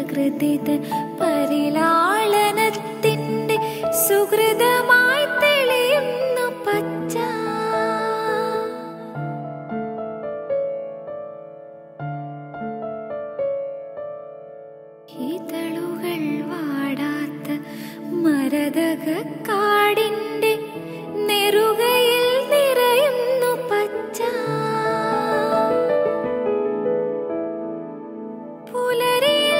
പ്രകൃതിതൻ പരിലാളനത്തിന്റെ സുഹൃതമായി തെളിയുന്നു പച്ച ഇതളുകൾ വാടാത്ത മരതക കാടിന്റെ നെറുകയിൽ നിറയുന്നു പച്ച പുലരിയിൽ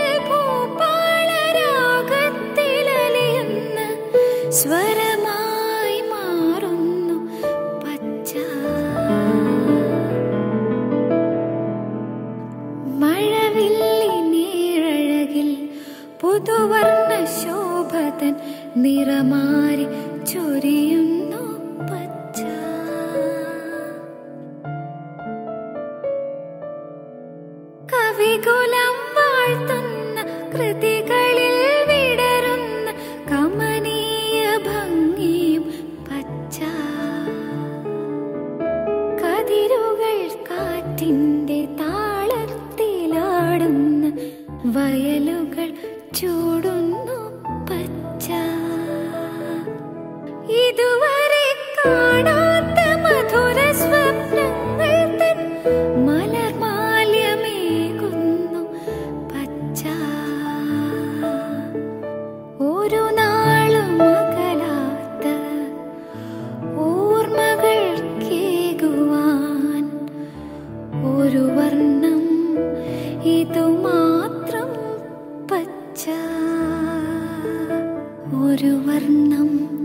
ഭൂപാളരാഗത്തിലലിയുന്ന സ്വരമായി മാറുന്നു പച്ച മഴവില്ലിനീഴഴകിൽ പുതുവർണ്ണ ശോഭതൻ നിറമാരി ചൊരിയുന്നു പച്ച കവികുലം വാഴ്ത്തുന്ന കൃതികളിൽ വിടരുന്ന കമനീയ ഭംഗിയും പച്ച കതിരുകൾ കാറ്റിന്റെ താളത്തിലാടുന്ന വയലുകൾ ചൂടുന്നു പച്ച ഇതുവരെ കാണാത്ത മധുര സ്വപ്നങ്ങൾ തൻ മലർമാല്യമേകുന്നു പച്ച ഒരു നാളും അകലാത്ത ഓർമ്മകൾ കേകുവാൻ ഒരു വർണ്ണം ഇതു മാത്രം പച്ച ഒരു വർണ്ണം